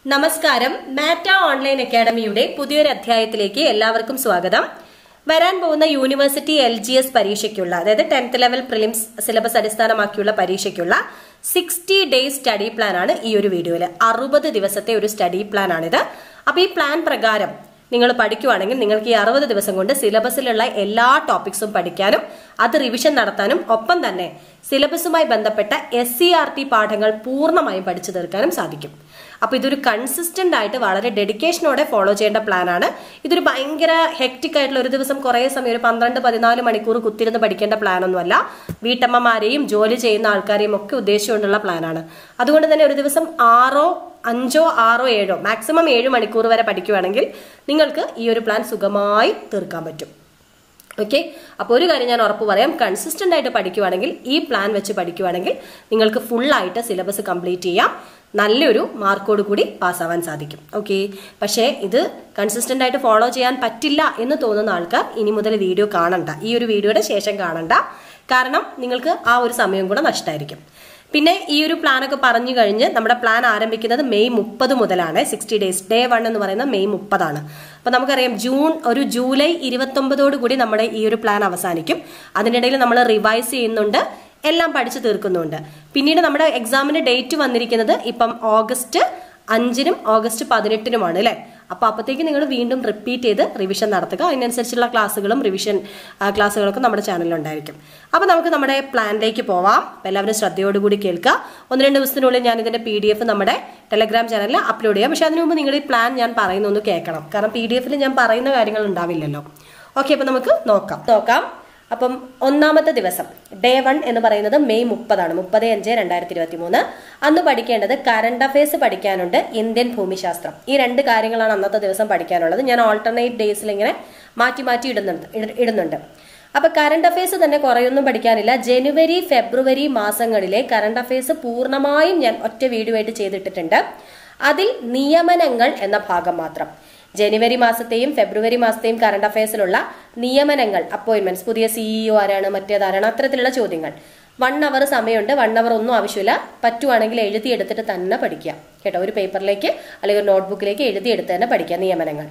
നമസ്കാരം മാറ്റ ഓൺലൈൻ അക്കാഡമിയുടെ പുതിയൊരു അധ്യായത്തിലേക്ക് എല്ലാവർക്കും സ്വാഗതം വരാൻ പോകുന്ന യൂണിവേഴ്സിറ്റി എൽ ജി എസ് പരീക്ഷയ്ക്കുള്ള അതായത് ടെൻത്ത് ലെവൽ പ്രിലിംസ് സിലബസ് അടിസ്ഥാനമാക്കിയുള്ള പരീക്ഷയ്ക്കുള്ള സിക്സ്റ്റി ഡേയ്സ് സ്റ്റഡി പ്ലാൻ ആണ് ഈ ഒരു വീഡിയോയിൽ അറുപത് ദിവസത്തെ ഒരു സ്റ്റഡി പ്ലാൻ ആണിത് അപ്പൊ ഈ പ്ലാൻ പ്രകാരം നിങ്ങൾ പഠിക്കുവാണെങ്കിൽ നിങ്ങൾക്ക് ഈ അറുപത് ദിവസം കൊണ്ട് സിലബസിലുള്ള എല്ലാ ടോപ്പിക്സും പഠിക്കാനും അത് റിവിഷൻ നടത്താനും ഒപ്പം തന്നെ സിലബസുമായി ബന്ധപ്പെട്ട എസ് സി ആർ ടി പാഠങ്ങൾ പൂർണ്ണമായും പഠിച്ചു തീർക്കാനും സാധിക്കും അപ്പൊ ഇതൊരു കൺസിസ്റ്റന്റ് ആയിട്ട് വളരെ ഡെഡിക്കേഷനോടെ ഫോളോ ചെയ്യേണ്ട പ്ലാനാണ് ഇതൊരു ഭയങ്കര ഹെക്ടിക് ആയിട്ടുള്ള ഒരു ദിവസം കുറേ സമയം ഒരു പന്ത്രണ്ട് പതിനാല് മണിക്കൂർ കുത്തിരുന്ന് പഠിക്കേണ്ട പ്ലാനൊന്നുമല്ല വീട്ടമ്മമാരെയും ജോലി ചെയ്യുന്ന ആൾക്കാരെയും ഒക്കെ ഉദ്ദേശിച്ചുകൊണ്ടുള്ള പ്ലാനാണ് അതുകൊണ്ട് തന്നെ ഒരു ദിവസം ആറോ അഞ്ചോ ആറോ ഏഴോ മാക്സിമം ഏഴ് മണിക്കൂർ വരെ പഠിക്കുകയാണെങ്കിൽ നിങ്ങൾക്ക് ഈ ഒരു പ്ലാൻ സുഖമായി തീർക്കാൻ പറ്റും ഓക്കെ അപ്പോൾ ഒരു കാര്യം ഞാൻ ഉറപ്പ് പറയാം കൺസിസ്റ്റന്റ് ആയിട്ട് പഠിക്കുവാണെങ്കിൽ ഈ പ്ലാൻ വെച്ച് പഠിക്കുവാണെങ്കിൽ നിങ്ങൾക്ക് full ആയിട്ട് സിലബസ് കംപ്ലീറ്റ് ചെയ്യാം നല്ലൊരു മാർക്കോട് കൂടി പാസ്സാവാൻ സാധിക്കും ഓക്കെ പക്ഷേ ഇത് കൺസിസ്റ്റന്റ് ആയിട്ട് ഫോളോ ചെയ്യാൻ പറ്റില്ല എന്ന് തോന്നുന്ന ആൾക്കാർ ഇനി മുതൽ വീഡിയോ കാണണ്ട ഈ ഒരു വീഡിയോയുടെ ശേഷം കാണണ്ട കാരണം നിങ്ങൾക്ക് ആ ഒരു സമയം കൂടെ നഷ്ടമായിരിക്കും പിന്നെ ഈ ഒരു പ്ലാൻ ഒക്കെ പറഞ്ഞു കഴിഞ്ഞ് നമ്മുടെ പ്ലാൻ ആരംഭിക്കുന്നത് മെയ് മുപ്പത് മുതലാണ് സിക്സ്റ്റി ഡേയ്സ് ഡേ വൺ എന്ന് പറയുന്നത് മെയ് മുപ്പതാണ് അപ്പൊ നമുക്കറിയാം ജൂൺ ഒരു ജൂലൈ ഇരുപത്തൊമ്പതോട് കൂടി നമ്മുടെ ഈ ഒരു പ്ലാൻ അവസാനിക്കും അതിനിടയിൽ നമ്മൾ റിവൈസ് ചെയ്യുന്നുണ്ട് എല്ലാം പഠിച്ചു തീർക്കുന്നുണ്ട് പിന്നീട് നമ്മുടെ എക്സാമിന്റെ ഡേറ്റ് വന്നിരിക്കുന്നത് ഇപ്പം ഓഗസ്റ്റ് അഞ്ചിനും ഓഗസ്റ്റ് പതിനെട്ടിനുമാണ് അല്ലേ അപ്പൊ അപ്പത്തേക്ക് നിങ്ങൾ വീണ്ടും റിപ്പീറ്റ് ചെയ്ത് റിവിഷൻ നടത്തുക അതിനനുസരിച്ചുള്ള ക്ലാസ്സുകളും റിവിഷൻ ആ, ക്ലാസ്സുകളൊക്കെ നമ്മുടെ ചാനലിൽ ഉണ്ടായിരിക്കും അപ്പൊ നമുക്ക് നമ്മുടെ പ്ലാനിലേക്ക് പോവാം അപ്പൊ എല്ലാവരും ശ്രദ്ധയോടുകൂടി കേൾക്കുക ഒന്ന് രണ്ട് ദിവസത്തിനുള്ളിൽ ഞാൻ ഇതിന്റെ പി ഡി എഫ് നമ്മുടെ ടെലഗ്രാം ചാനലിൽ അപ്ലോഡ് ചെയ്യാം പക്ഷെ അതിനു മുമ്പ് നിങ്ങൾ ഈ പ്ലാൻ ഞാൻ പറയുന്നൊന്ന് കേൾക്കണം കാരണം പി ഡി എഫിൽ ഞാൻ പറയുന്ന കാര്യങ്ങൾ ഉണ്ടാവില്ലല്ലോ ഓക്കെ അപ്പൊ നമുക്ക് നോക്കാം നോക്കാം അപ്പം ഒന്നാമത്തെ ദിവസം ഡേ വൺ എന്ന് പറയുന്നത് മെയ് മുപ്പതാണ് മുപ്പത് അഞ്ച് രണ്ടായിരത്തി ഇരുപത്തി മൂന്ന് അന്ന് പഠിക്കേണ്ടത് കറണ്ട് അഫയേഴ്സ് പഠിക്കാനുണ്ട് ഇന്ത്യൻ ഭൂമിശാസ്ത്രം ഈ രണ്ട് കാര്യങ്ങളാണ് അന്നത്തെ ദിവസം പഠിക്കാനുള്ളത് ഞാൻ ഓൾട്ടർനേറ്റ് ഡേയ്സിൽ ഇങ്ങനെ മാറ്റി മാറ്റി ഇടുന്നുണ്ട് ഇട- ഇടുന്നുണ്ട് അപ്പൊ കറണ്ട് അഫയേഴ്സ് തന്നെ കുറേയൊന്നും പഠിക്കാനില്ല ജനുവരി ഫെബ്രുവരി മാസങ്ങളിലെ കറണ്ട് അഫയേഴ്സ് പൂർണ്ണമായും ഞാൻ ഒറ്റ വീഡിയോ ആയിട്ട് ചെയ്തിട്ടിട്ടുണ്ട് അതിൽ നിയമനങ്ങൾ എന്ന ഭാഗം മാത്രം ജനുവരി മാസത്തെയും ഫെബ്രുവരി മാസത്തെയും കറണ്ട് അഫയേഴ്സിലുള്ള നിയമനങ്ങൾ അപ്പോയിന്റ്മെന്റ്സ് പുതിയ സിഇഒ ആരാണ് മറ്റേതാരാണ് അത്തരത്തിലുള്ള ചോദ്യങ്ങൾ വൺ അവർ സമയമുണ്ട് വൺ അവർ ഒന്നും ആവശ്യമില്ല പറ്റുവാണെങ്കിൽ എഴുതിയെടുത്തിട്ട് തന്നെ പഠിക്കുക കേട്ടോ ഒരു പേപ്പറിലേക്ക് അല്ലെങ്കിൽ ഒരു നോട്ട്ബുക്കിലേക്ക് എഴുതിയെടുത്ത് തന്നെ പഠിക്കുക നിയമനങ്ങൾ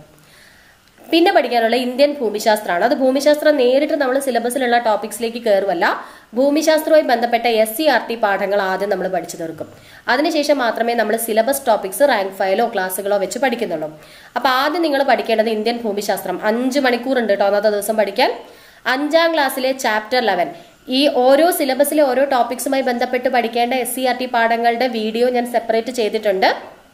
പിന്നെ പഠിക്കാനുള്ള ഇന്ത്യൻ ഭൂമിശാസ്ത്രമാണ് അത് ഭൂമിശാസ്ത്രം നേരിട്ട് നമ്മൾ സിലബസിലുള്ള ടോപ്പിക്സിലേക്ക് കയറുമല്ല ഭൂമിശാസ്ത്രവുമായി ബന്ധപ്പെട്ട എസ് സി ആർ ടി പാഠങ്ങൾ ആദ്യം നമ്മൾ പഠിച്ചു തീർക്കും അതിനുശേഷം മാത്രമേ നമ്മൾ സിലബസ് ടോപ്പിക്സ് റാങ്ക് ഫയലോ ക്ലാസ്സുകളോ വെച്ച് പഠിക്കുന്നുള്ളൂ അപ്പൊ ആദ്യം നിങ്ങൾ പഠിക്കേണ്ടത് ഇന്ത്യൻ ഭൂമിശാസ്ത്രം അഞ്ച് മണിക്കൂർ ഉണ്ട് കേട്ടോ അന്നത്തെ ദിവസം പഠിക്കാൻ അഞ്ചാം ക്ലാസ്സിലെ ചാപ്റ്റർ ലെവൻ ഈ ഓരോ സിലബസിലെ ഓരോ ടോപ്പിക്സുമായി ബന്ധപ്പെട്ട് പഠിക്കേണ്ട എസ് സി ആർ ടി പാഠങ്ങളുടെ വീഡിയോ ഞാൻ സെപ്പറേറ്റ് ചെയ്തിട്ടുണ്ട്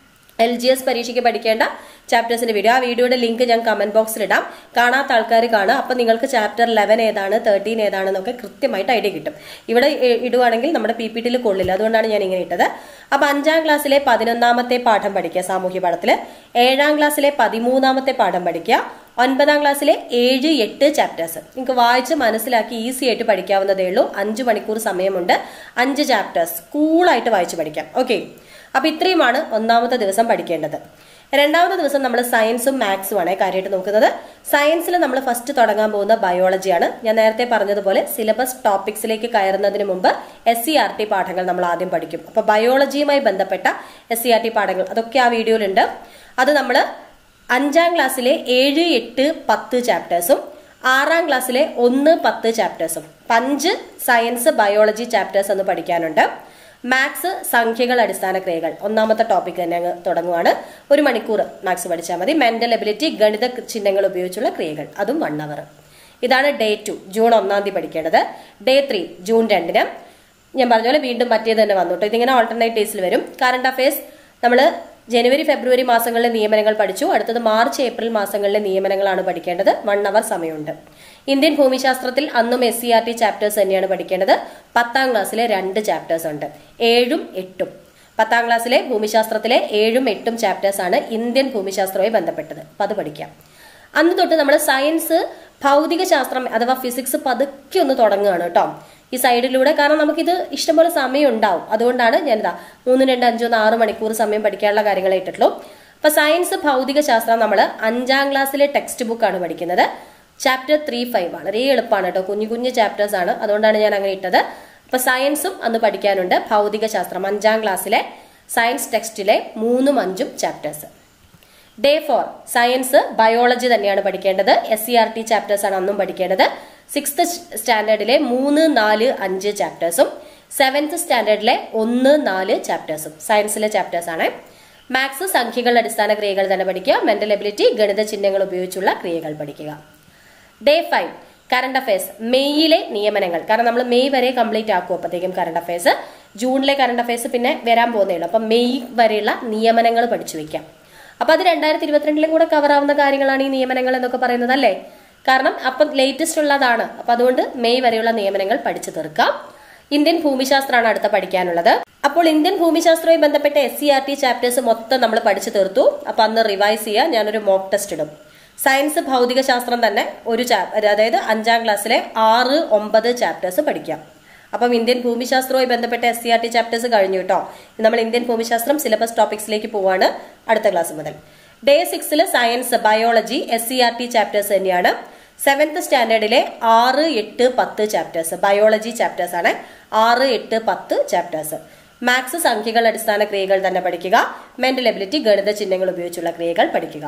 എൽ ജി എസ് പരീക്ഷയ്ക്ക് പഠിക്കേണ്ട ചാപ്റ്റേഴ്സിന്റെ വീഡിയോ ആ വീഡിയോയുടെ ലിങ്ക് ഞാൻ കമന്റ് ബോക്സിൽ ഇടാം കാണാത്ത ആൾക്കാർ കാണുക അപ്പൊ നിങ്ങൾക്ക് ചാപ്റ്റർ ലെവൻ ഏതാണ് തേർട്ടീൻ ഏതാണെന്നൊക്കെ കൃത്യമായിട്ട് ഐഡിയ കിട്ടും ഇവിടെ ഇ- ഇടുവാണെങ്കിൽ നമ്മുടെ പി പി ടിയിൽ കൊള്ളില്ല അതുകൊണ്ടാണ് ഞാൻ ഇങ്ങനെ ഇട്ടത് അപ്പൊ അഞ്ചാം ക്ലാസ്സിലെ പതിനൊന്നാമത്തെ പാഠം പഠിക്കുക സാമൂഹ്യ പാഠത്തില് ഏഴാം ക്ലാസ്സിലെ പതിമൂന്നാമത്തെ പാഠം പഠിക്കുക ഒൻപതാം ക്ലാസ്സിലെ ഏഴ് എട്ട് ചാപ്റ്റേഴ്സ് നിങ്ങൾക്ക് വായിച്ച് മനസ്സിലാക്കി ഈസി ആയിട്ട് പഠിക്കാവുന്നതേ ഉള്ളൂ അഞ്ച് മണിക്കൂർ സമയമുണ്ട് അഞ്ച് ചാപ്റ്റേഴ്സ് കൂളായിട്ട് വായിച്ച് പഠിക്കാം ഓക്കെ അപ്പൊ ഇത്രയുമാണ് ഒന്നാമത്തെ ദിവസം പഠിക്കേണ്ടത് രണ്ടാമത്തെ ദിവസം നമ്മൾ സയൻസും മാത്സും ആണ് കാര്യമായിട്ട് നോക്കുന്നത് സയൻസിൽ നമ്മൾ ഫസ്റ്റ് തുടങ്ങാൻ പോകുന്ന ബയോളജിയാണ് ഞാൻ നേരത്തെ പറഞ്ഞതുപോലെ സിലബസ് ടോപ്പിക്സിലേക്ക് കയറുന്നതിന് മുമ്പ് എസ് സി ആർ ടി പാഠങ്ങൾ നമ്മൾ ആദ്യം പഠിക്കും അപ്പൊ ബയോളജിയുമായി ബന്ധപ്പെട്ട എസ് സി ആർ ടി പാഠങ്ങൾ അതൊക്കെ ആ വീഡിയോയിലുണ്ട് അത് നമ്മൾ അഞ്ചാം ക്ലാസ്സിലെ ഏഴ് എട്ട് പത്ത് ചാപ്റ്റേഴ്സും ആറാം ക്ലാസ്സിലെ ഒന്ന് പത്ത് ചാപ്റ്റേഴ്സും പഞ്ച് സയൻസ് ബയോളജി ചാപ്റ്റേഴ്സ് എന്ന് പഠിക്കാനുണ്ട് മാത്സ് സംഖ്യകൾ അടിസ്ഥാന ക്രിയകൾ ഒന്നാമത്തെ ടോപ്പിക് തന്നെ അങ്ങ് തുടങ്ങുവാണ് ഒരു മണിക്കൂർ മാത്സ് പഠിച്ചാൽ മതി മെന്റൽ എബിലിറ്റി ഗണിത ചിഹ്നങ്ങൾ ഉപയോഗിച്ചുള്ള ക്രിയകൾ അതും വൺ അവർ ഇതാണ് ഡേ ടു ജൂൺ ഒന്നാം തീയതി പഠിക്കേണ്ടത് ഡേ ത്രീ ജൂൺ രണ്ടിന് ഞാൻ പറഞ്ഞ പോലെ വീണ്ടും മറ്റേത് തന്നെ വന്നു കേട്ടോ ഇതിങ്ങനെ ഓൾട്ടർനേറ്റ് ഡേയ്സിൽ വരും കറണ്ട് അഫയേഴ്സ് നമ്മൾ ജനുവരി ഫെബ്രുവരി മാസങ്ങളിലെ നിയമനങ്ങൾ പഠിച്ചു അടുത്തത് മാർച്ച് ഏപ്രിൽ മാസങ്ങളിലെ നിയമനങ്ങളാണ് പഠിക്കേണ്ടത് വൺ അവർ സമയമുണ്ട് ഇന്ത്യൻ ഭൂമിശാസ്ത്രത്തിൽ അന്നും S C R T chapters തന്നെയാണ് പഠിക്കേണ്ടത് പത്താം ക്ലാസ്സിലെ രണ്ട് ചാപ്റ്റേഴ്സ് ഉണ്ട് ഏഴും എട്ടും പത്താം ക്ലാസ്സിലെ ഭൂമിശാസ്ത്രത്തിലെ ഏഴും എട്ടും ചാപ്റ്റേഴ്സ് ആണ് ഇന്ത്യൻ ഭൂമിശാസ്ത്രവുമായി ബന്ധപ്പെട്ടത് അപ്പൊ അത് പഠിക്കാം അന്ന് തൊട്ട് നമ്മൾ സയൻസ് ഭൗതിക ശാസ്ത്രം അഥവാ ഫിസിക്സ് പതുക്കെ ഒന്ന് തുടങ്ങുകയാണ് കേട്ടോ ഈ സൈഡിലൂടെ കാരണം നമുക്കിത് ഇഷ്ടംപോലെ സമയം ഉണ്ടാവും അതുകൊണ്ടാണ് ഞാനിതാ മൂന്ന് രണ്ട് അഞ്ചൊന്ന് ആറ് മണിക്കൂർ സമയം പഠിക്കാനുള്ള കാര്യങ്ങളെ ഇട്ടിട്ടുള്ളൂ അപ്പൊ സയൻസ് ഭൗതിക ശാസ്ത്രം നമ്മൾ അഞ്ചാം ക്ലാസ്സിലെ ടെക്സ്റ്റ് ബുക്കാണ് പഠിക്കുന്നത് ചാപ്റ്റർ ത്രീ ഫൈവ് വളരെ എളുപ്പമാണ് കേട്ടോ കുഞ്ഞു കുഞ്ഞു ചാപ്റ്റേഴ്സ് ആണ് അതുകൊണ്ടാണ് ഞാൻ അങ്ങനെ ഇട്ടത് അപ്പൊ സയൻസും അന്ന് പഠിക്കാനുണ്ട് ഭൗതിക ശാസ്ത്രം അഞ്ചാം ക്ലാസ്സിലെ സയൻസ് ടെക്സ്റ്റിലെ മൂന്നും അഞ്ചും chapters day four science biology തന്നെയാണ് പഠിക്കേണ്ടത് S C R T chapters ആണ് അന്നും പഠിക്കേണ്ടത് സിക്സ്ത് സ്റ്റാൻഡേർഡിലെ മൂന്ന് നാല് അഞ്ച് ചാപ്റ്റേഴ്സും സെവൻത്ത് സ്റ്റാൻഡേർഡിലെ ഒന്ന് നാല് ചാപ്റ്റേഴ്സും സയൻസിലെ ചാപ്റ്റേഴ്സ് ആണ് മാത്സ് സംഖ്യകളുടെ അടിസ്ഥാന ക്രിയകൾ തന്നെ പഠിക്കുക മെന്റൽ എബിലിറ്റി ഗണിത ചിഹ്നങ്ങൾ ഉപയോഗിച്ചുള്ള ക്രിയകൾ പഠിക്കുക ഡേ ഫൈവ് കറണ്ട് അഫയേഴ്സ് മെയ്യിലെ നിയമനങ്ങൾ കാരണം നമ്മൾ മെയ് വരെ കംപ്ലീറ്റ് ആക്കും അപ്പോഴത്തേക്കും കറണ്ട് അഫയേഴ്സ് ജൂണിലെ കറണ്ട് അഫയേഴ്സ് പിന്നെ വരാൻ പോകുന്നേ ഉള്ളൂ അപ്പം മെയ് വരെയുള്ള നിയമനങ്ങൾ പഠിച്ചു വെക്കാം അപ്പൊ അത് രണ്ടായിരത്തി ഇരുപത്തിരണ്ടിലും കൂടെ കവർ ആവുന്ന കാര്യങ്ങളാണ് ഈ നിയമനങ്ങൾ എന്നൊക്കെ പറയുന്നത് അല്ലേ കാരണം അപ്പം ലേറ്റസ്റ്റ് ഉള്ളതാണ് അപ്പൊ അതുകൊണ്ട് മെയ് വരെയുള്ള നിയമനങ്ങൾ പഠിച്ചു തീർക്കാം ഇന്ത്യൻ ഭൂമിശാസ്ത്രമാണ് അടുത്ത പഠിക്കാനുള്ളത് അപ്പോൾ ഇന്ത്യൻ ഭൂമിശാസ്ത്രവുമായി ബന്ധപ്പെട്ട S C R T chapters മൊത്തം നമ്മൾ പഠിച്ചു തീർത്തു അപ്പൊ അന്ന് റിവൈസ് ചെയ്യാൻ ഞാനൊരു മോക്ക് ടെസ്റ്റ് ഇടും സയൻസ് ഭൗതിക ശാസ്ത്രം തന്നെ ഒരു ചാപ്റ്റർ അതായത് അഞ്ചാം ക്ലാസ്സിലെ ആറ് ഒമ്പത് ചാപ്റ്റേഴ്സ് പഠിക്കാം അപ്പം ഇന്ത്യൻ ഭൂമിശാസ്ത്രവുമായി ബന്ധപ്പെട്ട S C R T chapters കഴിഞ്ഞു കേട്ടോ ഇനി നമ്മൾ ഇന്ത്യൻ ഭൂമിശാസ്ത്രം സിലബസ് ടോപ്പിക്സിലേക്ക് പോവാണ് അടുത്ത ക്ലാസ് മുതൽ ഡേ സിക്സിൽ science biology S C R T chapters തന്നെയാണ് സെവൻത്ത് സ്റ്റാൻഡേർഡിലെ ആറ് എട്ട് പത്ത് ചാപ്റ്റേഴ്സ് ബയോളജി ചാപ്റ്റേഴ്സ് ആണ് ആറ് എട്ട് പത്ത് ചാപ്റ്റേഴ്സ് മാത്സ് സംഖ്യകൾ അടിസ്ഥാന ക്രിയകൾ തന്നെ പഠിക്കുക മെന്റൽ എബിലിറ്റി ഗണിത ചിഹ്നങ്ങൾ ഉപയോഗിച്ചുള്ള ക്രിയകൾ പഠിക്കുക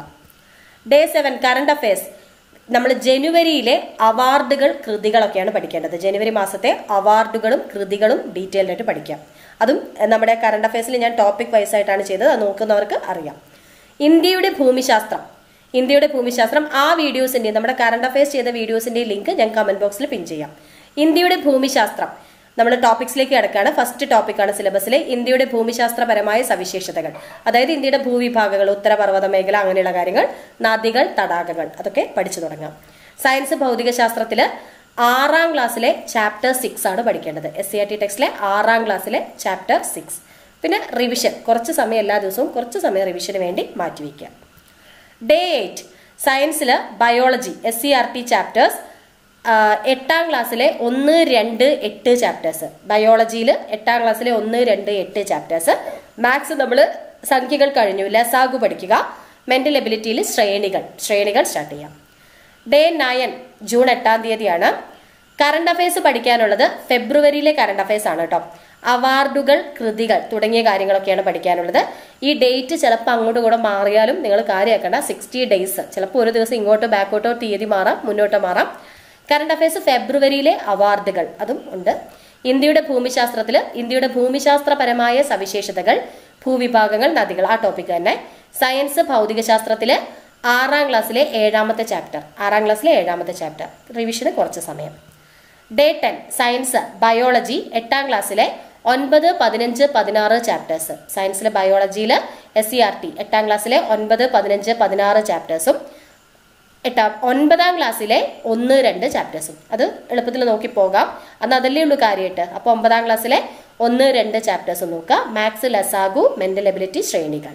ഡേ സെവൻ കറണ്ട് അഫയേഴ്സ് നമ്മൾ ജനുവരിയിലെ അവാർഡുകൾ കൃതികളൊക്കെയാണ് പഠിക്കേണ്ടത് ജനുവരി മാസത്തെ അവാർഡുകളും കൃതികളും ഡീറ്റെയിൽഡ് ആയിട്ട് പഠിക്കാം അതും എഹ്, നമ്മുടെ കറണ്ട് അഫയേഴ്സിൽ ഞാൻ ടോപ്പിക് വൈസ് ആയിട്ടാണ് ചെയ്തത് അത് നോക്കുന്നവർക്ക് അറിയാം ഇന്ത്യയുടെ ഭൂമിശാസ്ത്രം ഇന്ത്യയുടെ ഭൂമിശാസ്ത്രം ആ വീഡിയോസിന്റെ നമ്മുടെ കറണ്ട് അഫയേഴ്സ് ചെയ്ത വീഡിയോസിന്റെ ലിങ്ക് ഞാൻ കമന്റ് ബോക്സിൽ പിൻ ചെയ്യാം ഇന്ത്യയുടെ ഭൂമിശാസ്ത്രം നമ്മൾ ടോപ്പിക്സിലേക്ക് കിടക്കുകയാണ് ഫസ്റ്റ് ടോപ്പിക്കാണ് സിലബസിലെ ഇന്ത്യയുടെ ഭൂമിശാസ്ത്രപരമായ സവിശേഷതകൾ അതായത് ഇന്ത്യയുടെ ഭൂവിഭാഗങ്ങൾ ഉത്തരപർവ്വത മേഖല അങ്ങനെയുള്ള കാര്യങ്ങൾ നദികൾ തടാകങ്ങൾ അതൊക്കെ പഠിച്ചു തുടങ്ങാം സയൻസ് ഭൗതിക ശാസ്ത്രത്തില് ആറാം ക്ലാസ്സിലെ ചാപ്റ്റർ സിക്സ് ആണ് പഠിക്കേണ്ടത് എസ് സി ആർ ടി ടെക്സ്റ്റിലെ ആറാം ക്ലാസ്സിലെ ചാപ്റ്റർ സിക്സ് പിന്നെ റിവിഷൻ കുറച്ച് സമയം എല്ലാ ദിവസവും കുറച്ച് സമയം റിവിഷന് വേണ്ടി മാറ്റിവെക്കുക ഡേ എയ്റ്റ് സയൻസിൽ biology S C R T chapters എട്ടാം ക്ലാസ്സിലെ ഒന്ന് രണ്ട് എട്ട് ചാപ്റ്റേഴ്സ് ബയോളജിയിൽ എട്ടാം ക്ലാസ്സിലെ ഒന്ന് രണ്ട് എട്ട് ചാപ്റ്റേഴ്സ് മാത്സ് നമ്മൾ സംഖ്യകൾ കഴിഞ്ഞു ലസാഗു പഠിക്കുക മെന്റൽ എബിലിറ്റിയിൽ ശ്രേണികൾ ശ്രേണികൾ സ്റ്റാർട്ട് ചെയ്യാം ഡേ നയൻ ജൂൺ എട്ടാം തീയതിയാണ് കറണ്ട് അഫയേഴ്സ് പഠിക്കാനുള്ളത് ഫെബ്രുവരിയിലെ കറണ്ട് അഫയേഴ്സ് ആണ് കേട്ടോ അവാർഡുകൾ കൃതികൾ തുടങ്ങിയ കാര്യങ്ങളൊക്കെയാണ് പഠിക്കാനുള്ളത് ഈ ഡേറ്റ് ചിലപ്പോൾ അങ്ങോട്ടും കൂടെ മാറിയാലും നിങ്ങൾ കാര്യമാക്കേണ്ട സിക്സ്റ്റി ഡേയ്സ് ചിലപ്പോൾ ഒരു ദിവസം ഇങ്ങോട്ടോ ബാക്കോട്ടോ തീയതി മാറാം മുന്നോട്ടോ മാറാം കറണ്ട് അഫയേഴ്സ് ഫെബ്രുവരിയിലെ അവാർഡുകൾ അതും ഉണ്ട് ഇന്ത്യയുടെ ഭൂമിശാസ്ത്രത്തിൽ ഇന്ത്യയുടെ ഭൂമിശാസ്ത്രപരമായ സവിശേഷതകൾ ഭൂവിഭാഗങ്ങൾ നദികൾ ആ ടോപ്പിക് തന്നെ സയൻസ് ഭൗതികശാസ്ത്രത്തില് ആറാം ക്ലാസ്സിലെ ഏഴാമത്തെ ചാപ്റ്റർ ആറാം ക്ലാസ്സിലെ ഏഴാമത്തെ ചാപ്റ്റർ റിവിഷന് കുറച്ച് സമയം ഡേ ടെൻ സയൻസ് ബയോളജി എട്ടാം ക്ലാസ്സിലെ ഒൻപത് പതിനഞ്ച് പതിനാറ് ചാപ്റ്റേഴ്സ് സയൻസിലെ ബയോളജിയിൽ എസ് സി ആർ ടി എട്ടാം ക്ലാസ്സിലെ ഒൻപത് പതിനഞ്ച് പതിനാറ് ചാപ്റ്റേഴ്സും എട്ടാം ഒൻപതാം ക്ലാസ്സിലെ ഒന്ന് രണ്ട് ചാപ്റ്റേഴ്സും അത് എളുപ്പത്തിൽ നോക്കി പോകാം അന്ന് അതല്ലേ ഉള്ളൂ കാര്യമായിട്ട് അപ്പോൾ ഒമ്പതാം ക്ലാസ്സിലെ ഒന്ന് രണ്ട് ചാപ്റ്റേഴ്സ് നോക്കുക മാത്സ് ലസാഗു മെന്റൽ എബിലിറ്റി ശ്രേണികൾ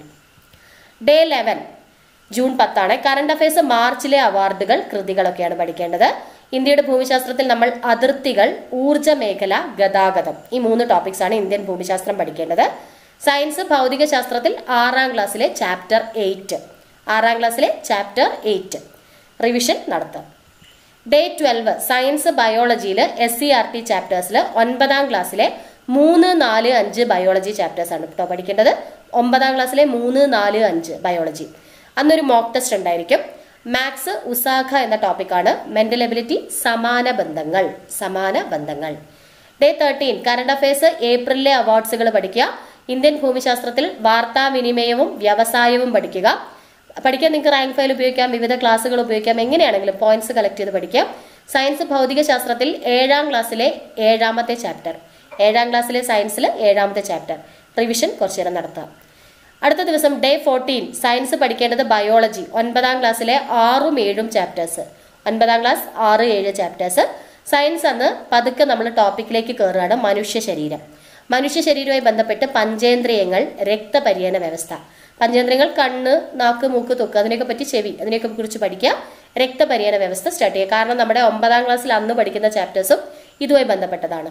ഡേ ലെവൻ ജൂൺ പത്താണ് കറണ്ട് അഫയേഴ്സ് മാർച്ചിലെ അവാർഡുകൾ കൃതികളൊക്കെയാണ് പഠിക്കേണ്ടത് ഇന്ത്യയുടെ ഭൂമിശാസ്ത്രത്തിൽ നമ്മൾ അതിർത്തികൾ ഊർജ മേഖല ഗതാഗതം ഈ മൂന്ന് ടോപ്പിക്സ് ആണ് ഇന്ത്യൻ ഭൂമിശാസ്ത്രം പഠിക്കേണ്ടത് സയൻസ് ഭൗതിക ശാസ്ത്രത്തിൽ ആറാം ക്ലാസ്സിലെ ചാപ്റ്റർ എയ്റ്റ് ആറാം ക്ലാസ്സിലെ ചാപ്റ്റർ എയ്റ്റ് റിവിഷൻ നടത്തുക ഡേ ട്വൽവ് സയൻസ് ബയോളജിയിൽ എസ് സി ആർ ടി ചാപ്റ്റേഴ്സിൽ ഒൻപതാം ക്ലാസ്സിലെ മൂന്ന് നാല് അഞ്ച് ബയോളജി ചാപ്റ്റേഴ്സ് ആണ് കേട്ടോ പഠിക്കേണ്ടത് ഒമ്പതാം ക്ലാസ്സിലെ മൂന്ന് നാല് അഞ്ച് ബയോളജി അന്നൊരു മോക്ക് ടെസ്റ്റ് ഉണ്ടായിരിക്കും മാത്സ് ഉസാഖ എന്ന ടോപ്പിക്കാണ് മെന്റൽ എബിലിറ്റി സമാന ബന്ധങ്ങൾ സമാന ബന്ധങ്ങൾ ഡേ തേർട്ടീൻ കറണ്ട് അഫയേഴ്സ് ഏപ്രിലിലെ അവാർഡ്സുകൾ പഠിക്കുക ഇന്ത്യൻ ഭൂമിശാസ്ത്രത്തിൽ വാർത്താവിനിമയവും വ്യവസായവും പഠിക്കുക പഠിക്കാൻ നിങ്ങൾക്ക് റാങ്ക് ഫയൽ ഉപയോഗിക്കാം വിവിധ ക്ലാസ്സുകൾ ഉപയോഗിക്കാം എങ്ങനെയാണെങ്കിലും പോയിന്റ്സ് കളക്ട് ചെയ്ത് പഠിക്കാം സയൻസ് ഭൗതിക ശാസ്ത്രത്തിൽ ഏഴാം ക്ലാസ്സിലെ ഏഴാമത്തെ ചാപ്റ്റർ ഏഴാം ക്ലാസ്സിലെ സയൻസിൽ ഏഴാമത്തെ ചാപ്റ്റർ റിവിഷൻ കുറച്ചു നേരം നടത്താം അടുത്ത ദിവസം ഡേ ഫോർട്ടീൻ സയൻസ് പഠിക്കേണ്ടത് ബയോളജി ഒൻപതാം ക്ലാസ്സിലെ ആറും ഏഴും ചാപ്റ്റേഴ്സ് ഒൻപതാം ക്ലാസ് ആറ് ഏഴ് ചാപ്റ്റേഴ്സ് സയൻസ് അന്ന് പതുക്കെ നമ്മൾ ടോപ്പിക്കിലേക്ക് കയറുകയാണ് മനുഷ്യ ശരീരം മനുഷ്യ ശരീരവുമായി ബന്ധപ്പെട്ട് പഞ്ചേന്ദ്രിയങ്ങൾ രക്തപര്യന വ്യവസ്ഥ പഞ്ചേന്ദ്രിയങ്ങൾ കണ്ണ് നാക്ക് മൂക്ക് തൊക്ക് അതിനെയൊക്കെ പറ്റി ചെവി അതിനെയൊക്കെ കുറിച്ച് പഠിക്കുക രക്തപര്യന വ്യവസ്ഥ സ്റ്റാർട്ട് ചെയ്യുക കാരണം നമ്മുടെ ഒമ്പതാം ക്ലാസ്സിൽ അന്ന് പഠിക്കുന്ന ചാപ്റ്റേഴ്സും ഇതുമായി ബന്ധപ്പെട്ടതാണ്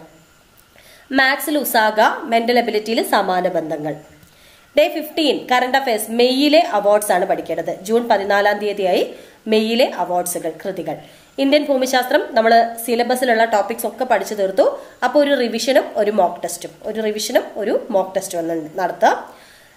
മാത്സിൽ ഉസാഗ മെന്റൽ എബിലിറ്റിയിൽ സമാന ബന്ധങ്ങൾ ഡേ ഫിഫ്റ്റീൻ കറണ്ട് അഫയേഴ്സ് മെയ്യിലെ അവാർഡ്സ് ആണ് പഠിക്കേണ്ടത് ജൂൺ പതിനാലാം തീയതിയായി മെയ്യിലെ അവാർഡ്സുകൾ കൃതികൾ ഇന്ത്യൻ ഭൂമിശാസ്ത്രം നമ്മൾ സിലബസിലുള്ള ടോപ്പിക്സ് ഒക്കെ പഠിച്ചു തീർത്തു അപ്പോൾ ഒരു റിവിഷനും ഒരു മോക്ക് ടെസ്റ്റും ഒരു റിവിഷനും ഒരു മോക്ക് ടെസ്റ്റും ഒന്ന് നടത്തുക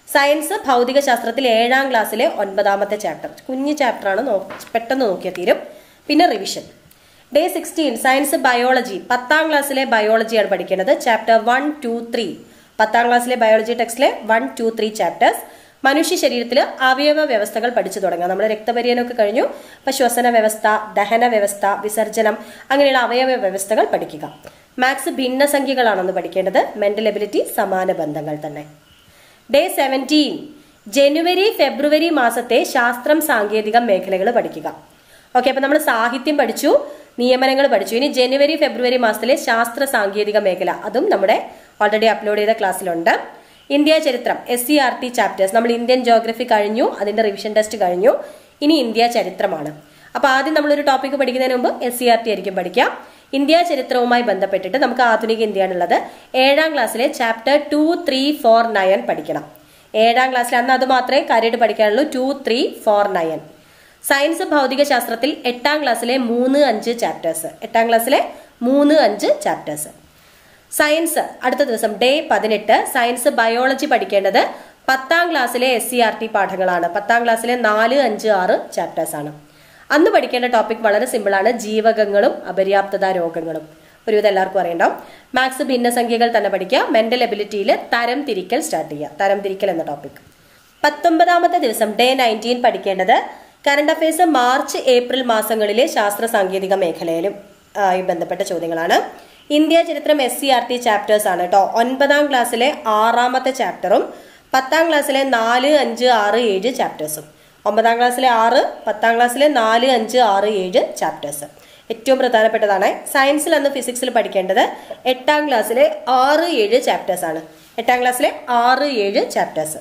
സയൻസ് ഭൗതിക ശാസ്ത്രത്തിൽ ഏഴാം ക്ലാസ്സിലെ ഒൻപതാമത്തെ ചാപ്റ്റർ കുഞ്ഞു ചാപ്റ്ററാണ് നോ പെട്ടെന്ന് നോക്കിയാൽ തീരും പിന്നെ revision day sixteen science biology പത്താം ക്ലാസ്സിലെ ബയോളജിയാണ് പഠിക്കേണ്ടത് ചാപ്റ്റർ വൺ ടു ത്രീ പത്താം ക്ലാസ്സിലെ ബയോളജി ടെക്സ്റ്റിലെ വൺ ടു ത്രീ ചാപ്റ്റേഴ്സ് മനുഷ്യ ശരീരത്തിൽ അവയവ വ്യവസ്ഥകൾ പഠിച്ചു തുടങ്ങാം നമ്മൾ രക്തപര്യനമൊക്കെ കഴിഞ്ഞു അപ്പൊ ശ്വസന വ്യവസ്ഥ ദഹന വ്യവസ്ഥ വിസർജനം അങ്ങനെയുള്ള അവയവ വ്യവസ്ഥകൾ പഠിക്കുക മാത്സ് ഭിന്നസംഖ്യകളാണെന്ന് പഠിക്കേണ്ടത് മെന്റൽ എബിലിറ്റി സമാന ബന്ധങ്ങൾ തന്നെ ഡേ സെവൻറ്റീൻ ജനുവരി ഫെബ്രുവരി മാസത്തെ ശാസ്ത്രം സാങ്കേതിക മേഖലകൾ പഠിക്കുക ഓക്കെ അപ്പൊ നമ്മൾ സാഹിത്യം പഠിച്ചു നിയമനങ്ങൾ പഠിച്ചു ഇനി ജനുവരി ഫെബ്രുവരി മാസത്തിലെ ശാസ്ത്ര സാങ്കേതിക മേഖല അതും നമ്മുടെ ഓൾറെഡി അപ്ലോഡ് ചെയ്ത ക്ലാസ്സിലുണ്ട് ഇന്ത്യ ചരിത്രം S C R T chapters നമ്മൾ ഇന്ത്യൻ ജോഗ്രഫി കഴിഞ്ഞു അതിന്റെ റിവിഷൻ ടെസ്റ്റ് കഴിഞ്ഞു ഇനി ഇന്ത്യ ചരിത്രമാണ് അപ്പൊ ആദ്യം നമ്മളൊരു ടോപ്പിക് പഠിക്കുന്നതിന് മുമ്പ് എസ് സി ആർ ടി ആയിരിക്കും പഠിക്കാം ഇന്ത്യ ചരിത്രവുമായി ബന്ധപ്പെട്ടിട്ട് നമുക്ക് ആധുനിക ഇന്ത്യയാണുള്ളത് ഏഴാം ക്ലാസ്സിലെ chapter two three four nine പഠിക്കണം ഏഴാം ക്ലാസ്സിൽ അന്ന് അത് മാത്രമേ കാര്യമായിട്ട് പഠിക്കാനുള്ളൂ two three four nine science ഭൗതിക ശാസ്ത്രത്തിൽ എട്ടാം ക്ലാസ്സിലെ മൂന്ന് അഞ്ച് ചാപ്റ്റേഴ്സ് എട്ടാം ക്ലാസ്സിലെ മൂന്ന് അഞ്ച് ചാപ്റ്റേഴ്സ് സയൻസ് അടുത്ത ദിവസം ഡേ പതിനെട്ട് സയൻസ് ബയോളജി പഠിക്കേണ്ടത് പത്താം ക്ലാസ്സിലെ എസ് സി ആർ ടി പാഠങ്ങളാണ് പത്താം ക്ലാസ്സിലെ നാല് അഞ്ച് ആറ് ചാപ്റ്റേഴ്സ് ആണ് അന്ന് പഠിക്കേണ്ട ടോപ്പിക് വളരെ സിമ്പിളാണ് ജീവകങ്ങളും അപര്യാപ്തത രോഗങ്ങളും ഒരുവിധം എല്ലാവർക്കും അറിയണ്ടാവും മാത്സ് ഭിന്നസംഖ്യകൾ തന്നെ പഠിക്കുക മെന്റൽ എബിലിറ്റിയിൽ തരം തിരിക്കൽ സ്റ്റാർട്ട് ചെയ്യുക തരം തിരിക്കൽ എന്ന ടോപ്പിക് പത്തൊമ്പതാമത്തെ ദിവസം ഡേ നയൻറ്റീൻ പഠിക്കേണ്ടത് കറണ്ട് അഫയേഴ്സ് മാർച്ച് ഏപ്രിൽ മാസങ്ങളിലെ ശാസ്ത്ര സാങ്കേതിക മേഖലയിലും ആയി ബന്ധപ്പെട്ട ചോദ്യങ്ങളാണ് ഇന്ത്യ ചരിത്രം S C R T chapters ആണ് കേട്ടോ ഒൻപതാം ക്ലാസ്സിലെ ആറാമത്തെ ചാപ്റ്ററും പത്താം ക്ലാസ്സിലെ നാല് അഞ്ച് ആറ് ഏഴ് ചാപ്റ്റേഴ്സും ഒമ്പതാം ക്ലാസ്സിലെ ആറ് പത്താം ക്ലാസ്സിലെ നാല് അഞ്ച് ആറ് ഏഴ് ചാപ്റ്റേഴ്സ് ഏറ്റവും പ്രധാനപ്പെട്ടതാണ് സയൻസിൽ അന്ന് ഫിസിക്സിൽ പഠിക്കേണ്ടത് എട്ടാം ക്ലാസ്സിലെ ആറ് ഏഴ് ചാപ്റ്റേഴ്സ് ആണ് എട്ടാം ക്ലാസ്സിലെ ആറ് ഏഴ് ചാപ്റ്റേഴ്സ്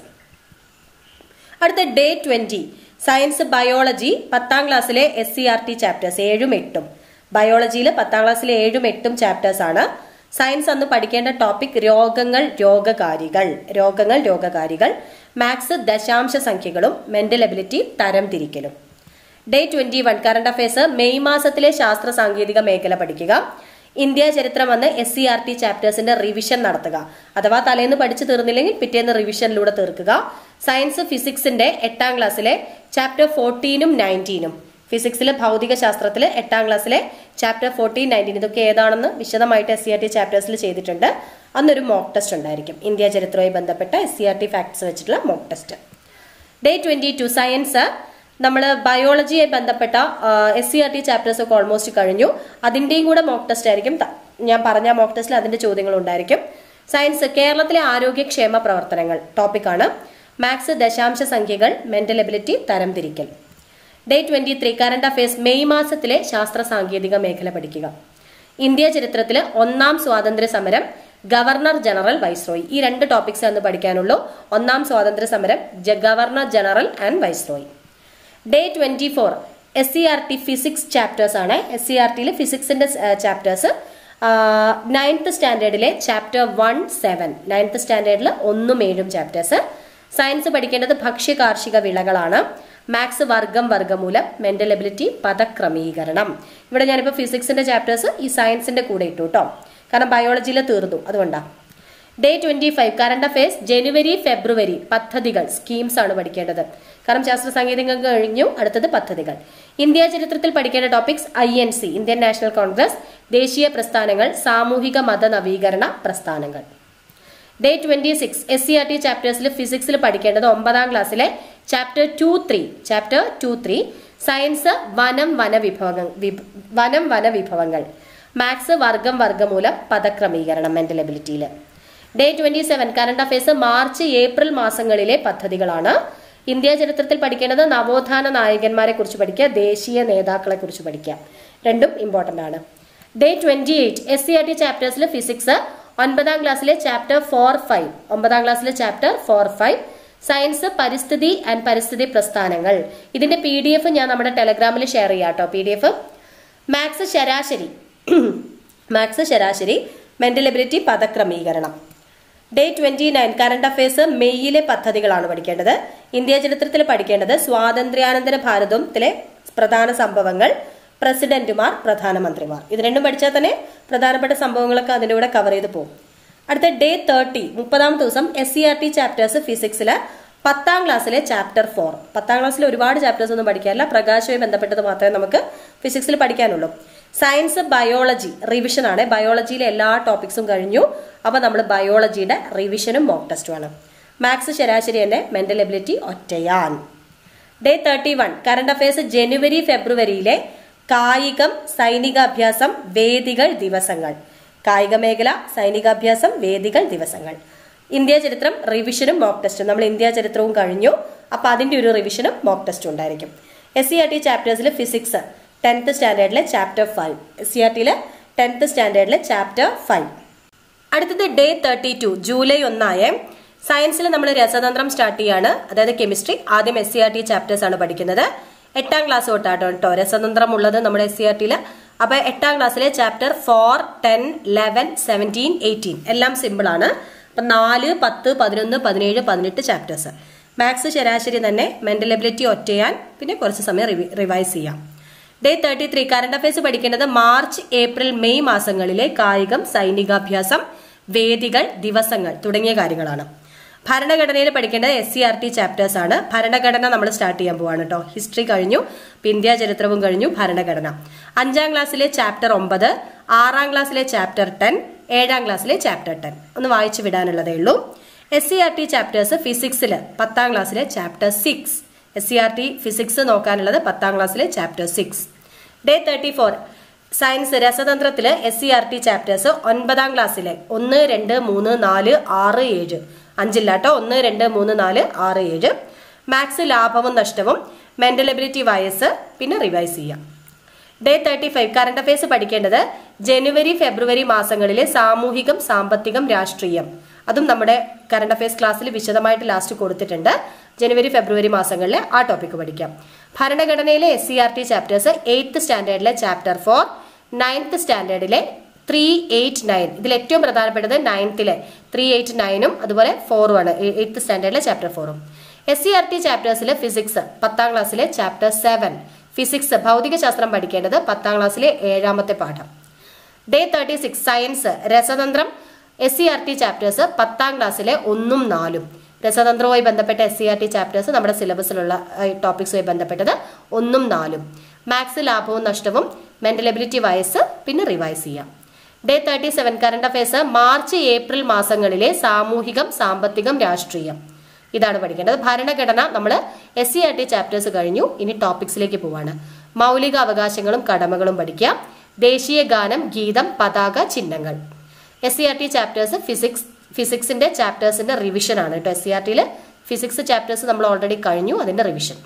അടുത്ത ഡേ ട്വന്റി സയൻസ് ബയോളജി പത്താം ക്ലാസ്സിലെ S C R T chapters ഏഴും എട്ടും ബയോളജിയിൽ പത്താം ക്ലാസ്സിലെ ഏഴും എട്ടും ചാപ്റ്റേഴ്സ് ആണ് സയൻസ് അന്ന് പഠിക്കേണ്ട ടോപ്പിക് രോഗങ്ങൾ രോഗകാരികൾ രോഗങ്ങൾ രോഗകാരികൾ മാത്സ് ദശാംശ സംഖ്യകളും മെന്റൽ എബിലിറ്റി തരം തിരിക്കലും day twenty one current affairs May മാസത്തിലെ ശാസ്ത്ര സാങ്കേതിക മേഖല പഠിക്കുക ഇന്ത്യ ചരിത്രം വന്ന് എസ് സി ആർ ടി ചാപ്റ്റേഴ്സിന്റെ റിവിഷൻ നടത്തുക അഥവാ തലേന്ന് പഠിച്ചു തീർന്നില്ലെങ്കിൽ പിറ്റേന്ന് റിവിഷനിലൂടെ തീർക്കുക സയൻസ് ഫിസിക്സിന്റെ എട്ടാം ക്ലാസ്സിലെ ചാപ്റ്റർ ഫോർട്ടീനും നയൻറ്റീനും ഫിസിക്സിലെ ഭൗതിക ശാസ്ത്രത്തിൽ എട്ടാം ക്ലാസ്സിലെ ചാപ്റ്റർ ഫോർട്ടീൻ നയൻറ്റീൻ ഇതൊക്കെ ഏതാണെന്ന് വിശദമായിട്ട് എസ് സി ആർ ടി ചാപ്റ്റേഴ്സിൽ ചെയ്തിട്ടുണ്ട് അന്നൊരു മോക്ക് ടെസ്റ്റ് ഉണ്ടായിരിക്കും ഇന്ത്യ ചരിത്രവുമായി ബന്ധപ്പെട്ട S C R T facts വെച്ചിട്ടുള്ള mock test day twenty two science നമ്മൾ ബയോളജിയെ ബന്ധപ്പെട്ട S C R T chapters ഒക്കെ ഓൾമോസ്റ്റ് കഴിഞ്ഞു അതിൻ്റെയും കൂടെ മോക്ക് ടെസ്റ്റ് ആയിരിക്കും ത- ഞാൻ പറഞ്ഞ മോക്ക് ടെസ്റ്റിൽ അതിന്റെ ചോദ്യങ്ങൾ ഉണ്ടായിരിക്കും സയൻസ് കേരളത്തിലെ ആരോഗ്യക്ഷേമ പ്രവർത്തനങ്ങൾ ടോപ്പിക്കാണ് മാത്സ് ദശാംശ സംഖ്യകൾ മെന്റൽ എബിലിറ്റി തരംതിരിക്കൽ day twenty three current affairs May മാസത്തിലെ ശാസ്ത്ര സാങ്കേതിക മേഖല പഠിക്കുക ഇന്ത്യ ചരിത്രത്തിലെ ഒന്നാം സ്വാതന്ത്ര്യ സമരം ഗവർണർ ജനറൽ വൈസ്രോയി ഈ രണ്ട് ടോപ്പിക്സ് എന്ന് പഠിക്കാനുള്ളൂ ഒന്നാം സ്വാതന്ത്ര്യ സമരം ജ- governor general and viceroy day twenty four S C R T physics chapters ആണ് എസ് സി ആർ ടിയിലെ ഫിസിക്സിന്റെ ചാപ്റ്റേഴ്സ് നയൻത്ത് സ്റ്റാൻഡേർഡിലെ ചാപ്റ്റർ വൺ സെവൻ നയൻത്ത് സ്റ്റാൻഡേർഡിൽ ഒന്നും ഏഴും ചാപ്റ്റേഴ്സ് സയൻസ് പഠിക്കേണ്ടത് ഭക്ഷ്യ കാർഷിക വിളകളാണ് മാത്സ് വർഗം വർഗമൂലം മെന്റൽ എബിലിറ്റി പദക്രമീകരണം ഇവിടെ ഞാനിപ്പോൾ ഫിസിക്സിന്റെ ചാപ്റ്റേഴ്സ് ഈ സയൻസിന്റെ കൂടെ ഇട്ടു കേട്ടോ കാരണം ബയോളജിയിൽ തീർന്നു അതുകൊണ്ടാണ് day twenty five current affairs ജനുവരി ഫെബ്രുവരി പദ്ധതികൾ സ്കീംസ് ആണ് പഠിക്കേണ്ടത് കാരണം ശാസ്ത്ര സാങ്കേതികം കഴിഞ്ഞു അടുത്തത് പദ്ധതികൾ ഇന്ത്യ ചരിത്രത്തിൽ പഠിക്കേണ്ട topics I N C Indian National Congress ദേശീയ പ്രസ്ഥാനങ്ങൾ സാമൂഹിക മത നവീകരണ പ്രസ്ഥാനങ്ങൾ day twenty six S C R T ചാപ്റ്റേഴ്സിൽ ഫിസിക്സിൽ പഠിക്കേണ്ടത് ഒമ്പതാം ക്ലാസ്സിലെ chapter two three chapter two three science വനം വന വിഭവങ്ങൾ വിഭ- വനം വന വിഭവങ്ങൾ മാത്സ് വർഗം വർഗമൂലം പദക്രമീകരണം മെന്റൽ എബിലിറ്റിയിൽ day twenty seven current affairs March April മാസങ്ങളിലെ പദ്ധതികളാണ് ഇന്ത്യ ചരിത്രത്തിൽ പഠിക്കേണ്ടത് നവോത്ഥാന നായകന്മാരെ കുറിച്ച് പഠിക്കുക ദേശീയ നേതാക്കളെ കുറിച്ച് പഠിക്കുക രണ്ടും ഇമ്പോർട്ടന്റ് ആണ് day twenty eight S C R T ചാപ്റ്റേഴ്സിൽ ഫിസിക്സ് ഒൻപതാം ക്ലാസ്സിലെ ചാപ്റ്റർ ഫോർ ഫൈവ് ഒമ്പതാം ക്ലാസ്സിലെ ചാപ്റ്റർ ഫോർ ഫൈവ് സയൻസ് പരിസ്ഥിതി ആൻഡ് പരിസ്ഥിതി പ്രസ്ഥാനങ്ങൾ ഇതിന്റെ പി ഡി എഫ് ഞാൻ നമ്മുടെ ടെലഗ്രാമിൽ ഷെയർ ചെയ്യാം കേട്ടോ പി ഡി എഫ് മാത്സ് ശരാശരി മാത്സ് ശരാശരി മെന്റൽ എബിലിറ്റി പദക്രമീകരണം day twenty nine current affairs മെയ്യിലെ പദ്ധതികളാണ് പഠിക്കേണ്ടത് ഇന്ത്യ ചരിത്രത്തിൽ പഠിക്കേണ്ടത് സ്വാതന്ത്ര്യാനന്തര ഭാരതത്തിലെ പ്രധാന സംഭവങ്ങൾ പ്രസിഡന്റുമാർ പ്രധാനമന്ത്രിമാർ ഇത് രണ്ടും പഠിച്ചാൽ തന്നെ പ്രധാനപ്പെട്ട സംഭവങ്ങളൊക്കെ അതിൻ്റെ കൂടെ കവർ ചെയ്ത് പോകും അടുത്ത ഡേ തേർട്ടി മുപ്പതാമത്തെ ദിവസം S C R T chapters ഫിസിക്സിലെ പത്താം ക്ലാസ്സിലെ ചാപ്റ്റർ ഫോർ പത്താം ക്ലാസ്സിൽ ഒരുപാട് ചാപ്റ്റേഴ്സ് ഒന്നും പഠിക്കാനില്ല പ്രകാശവുമായി ബന്ധപ്പെട്ടത് മാത്രമേ നമുക്ക് ഫിസിക്സിൽ പഠിക്കാനുള്ളൂ സയൻസ് ബയോളജി റിവിഷൻ ആണ് ബയോളജിയിലെ എല്ലാ ടോപ്പിക്സും കഴിഞ്ഞു അപ്പോൾ നമ്മൾ ബയോളജിയുടെ റിവിഷനും മോക്ക് ടെസ്റ്റുമാണ് മാത്സ് ശരാശരി തന്നെ മെന്റൽ എബിലിറ്റി ഒറ്റയാൻ day thirty one current affairs ജനുവരി ഫെബ്രുവരിയിലെ കായികം സൈനികാഭ്യാസം വേദികൾ ദിവസങ്ങൾ കായിക മേഖല സൈനികാഭ്യാസം വേദികൾ ദിവസങ്ങൾ ഇന്ത്യ ചരിത്രം റിവിഷനും മോക്ക് ടെസ്റ്റും നമ്മൾ ഇന്ത്യ ചരിത്രവും കഴിഞ്ഞു അപ്പൊ അതിന്റെ ഒരു റിവിഷനും മോക്ക് ടെസ്റ്റും ഉണ്ടായിരിക്കും എസ് സി ആർ ടി ചാപ്റ്റേഴ്സിൽ ഫിസിക്സ് ടെൻത്ത് സ്റ്റാൻഡേർഡിലെ chapter five S C R ടിയിലെ ടെൻത്ത് സ്റ്റാൻഡേർഡിലെ ചാപ്റ്റർ ഫൈവ് അടുത്തത് ഡേ തേർട്ടി ടു ജൂലൈ ഒന്നായ സയൻസിൽ നമ്മൾ രസതന്ത്രം സ്റ്റാർട്ട് ചെയ്യാണ് അതായത് കെമിസ്ട്രി ആദ്യം S C R T chapters ആണ് പഠിക്കുന്നത് എട്ടാം ക്ലാസ് തൊട്ടാട്ടോ കേട്ടോ രസതന്ത്രം ഉള്ളത് നമ്മുടെ എസ് സി ആർ ടിയിൽ അപ്പൊ എട്ടാം ക്ലാസ്സിലെ chapter four ten eleven seventeen eighteen എല്ലാം സിമ്പിൾ ആണ് അപ്പൊ നാല് പത്ത് പതിനൊന്ന് പതിനേഴ് പതിനെട്ട് ചാപ്റ്റേഴ്സ് മാത്സ് ശരാശരി തന്നെ മെന്റൽ എബിലിറ്റി ഒറ്റയാൻ പിന്നെ കുറച്ച് സമയം റിവൈസ് ചെയ്യാം day thirty three current affairs പഠിക്കേണ്ടത് മാർച്ച് ഏപ്രിൽ മെയ് മാസങ്ങളിലെ കായികം സൈനികാഭ്യാസം വേദികൾ ദിവസങ്ങൾ തുടങ്ങിയ കാര്യങ്ങളാണ് ഭരണഘടനയിൽ പഠിക്കേണ്ടത് S C R T chapters ആണ് ഭരണഘടന നമ്മൾ സ്റ്റാർട്ട് ചെയ്യാൻ പോവാണ് കേട്ടോ ഹിസ്റ്ററി കഴിഞ്ഞു ഇന്ത്യ ചരിത്രവും കഴിഞ്ഞു ഭരണഘടന അഞ്ചാം ക്ലാസ്സിലെ ചാപ്റ്റർ ഒമ്പത് ആറാം ക്ലാസ്സിലെ ചാപ്റ്റർ ടെൻ ഏഴാം ക്ലാസ്സിലെ ചാപ്റ്റർ ടെൻ ഒന്ന് വായിച്ചു വിടാനുള്ളതേ ഉള്ളൂ S C R T chapters ഫിസിക്സിൽ പത്താം ക്ലാസ്സിലെ chapter six S C R T physics നോക്കാനുള്ളത് പത്താം ക്ലാസ്സിലെ chapter six day thirty four science രസതന്ത്രത്തില് S C R T chapters ഒൻപതാം ക്ലാസ്സിലെ ഒന്ന് രണ്ട് മൂന്ന് നാല് ആറ് ഏഴ് അഞ്ചില്ല കേട്ടോ ഒന്ന് രണ്ട് മൂന്ന് നാല് ആറ് ഏഴ് മാത്സ് ലാഭവും നഷ്ടവും മെന്റൽ എബിലിറ്റി വയസ്സ് പിന്നെ റിവൈസ് ചെയ്യാം day thirty five current affairs പഠിക്കേണ്ടത് ജനുവരി ഫെബ്രുവരി മാസങ്ങളിലെ സാമൂഹികം സാമ്പത്തികം രാഷ്ട്രീയം അതും നമ്മുടെ കറണ്ട് അഫയേഴ്സ് ക്ലാസ്സിൽ വിശദമായിട്ട് ലാസ്റ്റ് കൊടുത്തിട്ടുണ്ട് ജനുവരി ഫെബ്രുവരി മാസങ്ങളിലെ ആ ടോപ്പിക്ക് പഠിക്കാം ഭരണഘടനയിലെ S C R T chapters eighth സ്റ്റാൻഡേർഡിലെ ചാപ്റ്റർ ഫോർ നയൻത്ത് സ്റ്റാൻഡേർഡിലെ ത്രീ എയ്റ്റ് നയൻ ഇതിൽ ഏറ്റവും പ്രധാനപ്പെട്ടത് നയൻത്തിലെ ത്രീ എയ്റ്റ് നയനും അതുപോലെ ഫോറും ആണ് എയ്ത്ത് സ്റ്റാൻഡേർഡിലെ ചാപ്റ്റർ ഫോറും എസ് സി ആർ ടി ചാപ്റ്റേഴ്സിലെ ഫിസിക്സ് പത്താം ക്ലാസ്സിലെ ചാപ്റ്റർ സെവൻ ഫിസിക്സ് ഭൗതികശാസ്ത്രം പഠിക്കേണ്ടത് പത്താം ക്ലാസ്സിലെ ഏഴാമത്തെ പാഠം ഡേ തേർട്ടി സിക്സ് സയൻസ് രസതന്ത്രം S C R T chapters പത്താം ക്ലാസ്സിലെ ഒന്നും നാലും രസതന്ത്രവുമായി ബന്ധപ്പെട്ട S C R T chapters നമ്മുടെ സിലബസിലുള്ള ടോപ്പിക്സുമായി ബന്ധപ്പെട്ടത് ഒന്നും നാലും മാത്സ് ലാഭവും നഷ്ടവും മെന്റൽ എബിലിറ്റി വയസ്സ് പിന്നെ റിവൈസ് ചെയ്യാം day thirty seven current affairs March April മാസങ്ങളിലെ സാമൂഹികം സാമ്പത്തികം രാഷ്ട്രീയം ഇതാണ് പഠിക്കേണ്ടത് ഭരണഘടന നമ്മൾ S C R T chapters കഴിഞ്ഞു ഇനി ടോപ്പിക്സിലേക്ക് പോവാണ് മൗലിക അവകാശങ്ങളും കടമകളും പഠിക്കാം ദേശീയ ഗാനം ഗീതം പതാക ചിഹ്നങ്ങൾ S C R T chapters physics ഫിസിക്സിന്റെ ചാപ്റ്റേഴ്സിന്റെ റിവിഷൻ ആണ് കേട്ടോ എസ് സി ആർ ടിയിൽ ഫിസിക്സ് ചാപ്റ്റേഴ്സ് നമ്മൾ ഓൾറെഡി കഴിഞ്ഞു അതിന്റെ revision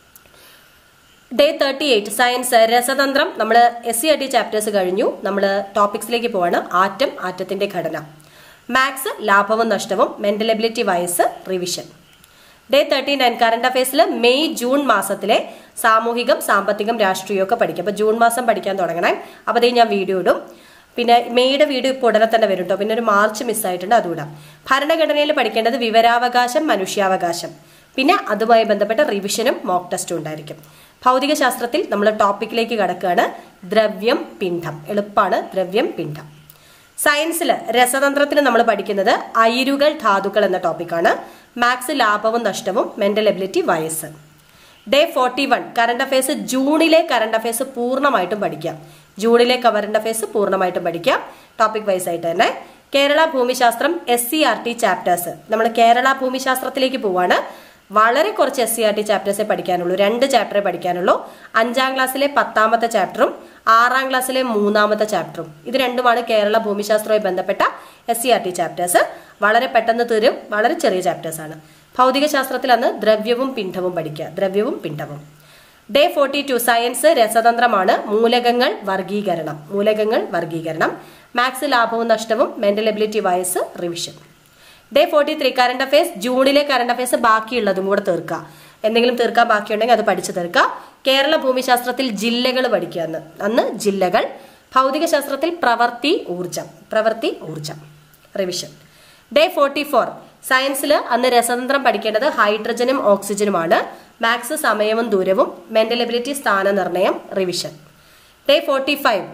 day thirty eight science രസതന്ത്രം നമ്മൾ S C R T chapters കഴിഞ്ഞു നമ്മൾ ടോപ്പിക്സിലേക്ക് പോവാണ് ആറ്റം ആറ്റത്തിന്റെ ഘടന മാത്സ് ലാഭവും നഷ്ടവും മെന്റൽ എബിലിറ്റി വയസ്സ് revision day thirty nine current affairs May June മാസത്തിലെ സാമൂഹികം സാമ്പത്തികം രാഷ്ട്രീയമൊക്കെ പഠിക്കും അപ്പൊ ജൂൺ മാസം പഠിക്കാൻ തുടങ്ങണേ അപ്പൊ അതേ ഞാൻ വീഡിയോ ഇടും പിന്നെ മെയ്യുടെ വീഡിയോ ഇപ്പോൾ ഉടനെ തന്നെ വരും കേട്ടോ പിന്നെ ഒരു മാർച്ച് മിസ്സായിട്ടുണ്ട് അതുകൂടാം ഭരണഘടനയിൽ പഠിക്കേണ്ടത് വിവരാവകാശം മനുഷ്യാവകാശം പിന്നെ അതുമായി ബന്ധപ്പെട്ട റിവിഷനും മോക്ക് ടെസ്റ്റും ഉണ്ടായിരിക്കും ഭൗതിക ശാസ്ത്രത്തിൽ നമ്മൾ ടോപ്പിക്കിലേക്ക് കടക്കുകയാണ് ദ്രവ്യം പിണ്ഡം എളുപ്പമാണ് ദ്രവ്യം പിണ്ഡം സയൻസിൽ രസതന്ത്രത്തിൽ നമ്മൾ പഠിക്കുന്നത് അയിരുകൾ ധാതുക്കൾ എന്ന ടോപ്പിക്കാണ് മാത്സ് ലാഭവും നഷ്ടവും മെന്റൽ എബിലിറ്റി വയസ്സ് day forty one current affairs ജൂണിലെ കറണ്ട് അഫയേഴ്സ് പൂർണ്ണമായിട്ടും പഠിക്കാം ജൂണിലെ കറണ്ട് അഫയേഴ്സ് പൂർണ്ണമായിട്ടും പഠിക്കാം ടോപ്പിക് വൈസ് ആയിട്ട് തന്നെ കേരള ഭൂമിശാസ്ത്രം S C R T chapters നമ്മൾ കേരള ഭൂമിശാസ്ത്രത്തിലേക്ക് പോവാണ് വളരെ കുറച്ച് എസ് സി ആർ ടി ചാപ്റ്റേഴ്സേ പഠിക്കാനുള്ളൂ രണ്ട് ചാപ്റ്ററേ പഠിക്കാനുള്ളൂ അഞ്ചാം ക്ലാസ്സിലെ പത്താമത്തെ ചാപ്റ്ററും ആറാം ക്ലാസ്സിലെ മൂന്നാമത്തെ ചാപ്റ്ററും ഇത് രണ്ടുമാണ് കേരള ഭൂമിശാസ്ത്രവുമായി ബന്ധപ്പെട്ട S C R T chapters വളരെ പെട്ടെന്ന് തീരും വളരെ ചെറിയ ചാപ്റ്റേഴ്സ് ആണ് ഭൗതിക ശാസ്ത്രത്തിൽ അന്ന് ദ്രവ്യവും പിണ്ഡവും പഠിക്കുക ദ്രവ്യവും പിണ്ഡവും ഡേ ഫോർട്ടി ടു സയൻസ് രസതന്ത്രമാണ് മൂലകങ്ങൾ വർഗീകരണം മൂലകങ്ങൾ വർഗീകരണം മാത്സ് ലാഭവും നഷ്ടവും മെന്റൽ എബിലിറ്റി വയസ്സ് revision day forty three current affairs ജൂണിലെ കറണ്ട് അഫയേഴ്സ് ബാക്കിയുള്ളതും കൂടെ തീർക്കുക എന്തെങ്കിലും തീർക്കാൻ ബാക്കിയുണ്ടെങ്കിൽ അത് പഠിച്ചു തീർക്കുക കേരള ഭൂമിശാസ്ത്രത്തിൽ ജില്ലകൾ പഠിക്കുക അന്ന് അന്ന് ജില്ലകൾ ഭൗതിക ശാസ്ത്രത്തിൽ പ്രവൃത്തി ഊർജം പ്രവൃത്തി ഊർജം റിവിഷൻ ഡേ ഫോർട്ടി ഫോർ സയൻസിൽ അന്ന് രസതന്ത്രം പഠിക്കേണ്ടത് ഹൈഡ്രജനും ഓക്സിജനുമാണ് മാത്സ് സമയവും ദൂരവും മെന്റൽ എബിലിറ്റി സ്ഥാനനിർണയം revision day forty five